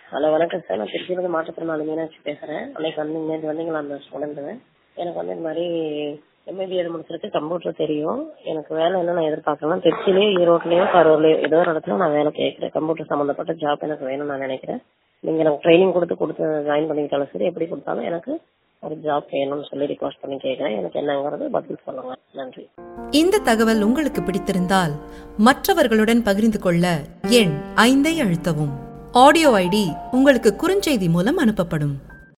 hello வணக்கம் sir நான் திருச்சியிலிருந்து மாற்றுத்திறனாளி மீனாட்சி பேசுறேன் அன்னைக்கு வந்து நேற்று வந்தீங்களா அந்த ஸ்டூடெண்ட் எனக்கு வந்து இந்த மாதிரி எம்ஏபிஎல் முடிச்சிருக்கு கம்ப்யூட்டர் தெரியும் எனக்கு வேலை என்ன நான் எதிர்பார்க்கலாம் திருச்சிலேயோ ஈரோட்லயோ கரூர்லயோ ஏதோ ஒரு இடத்துல நான் வேலை கேட்கிறேன் கம்ப்யூட்டர் சம்பந்தப்பட்ட ஜாப் எனக்கு வேணும்னு நான் நினைக்கிறேன் நீங்க எனக்கு ட்ரைனிங் கொடுத்து கொடுத்து ஜாயின் பண்ணிக்கிட்டாலும் சரி எப்படி கொடுத்தாலும் எனக்கு ஒரு ஜாப் வேணும்னு சொல்லி ரிக்வஸ்ட் பண்ணி கேட்கிறேன் எனக்கு என்னங்கிறது பதில் சொல்லுங்க நன்றி இந்த தகவல் உங்களுக்கு பிடித்திருந்தால் மற்றவர்களுடன் பகிர்ந்து கொள்ள எண் ஐந்தை அழுத்தவும் ஆடியோ ஐடி உங்களுக்கு குறுஞ்செய்தி மூலம் அனுப்பப்படும்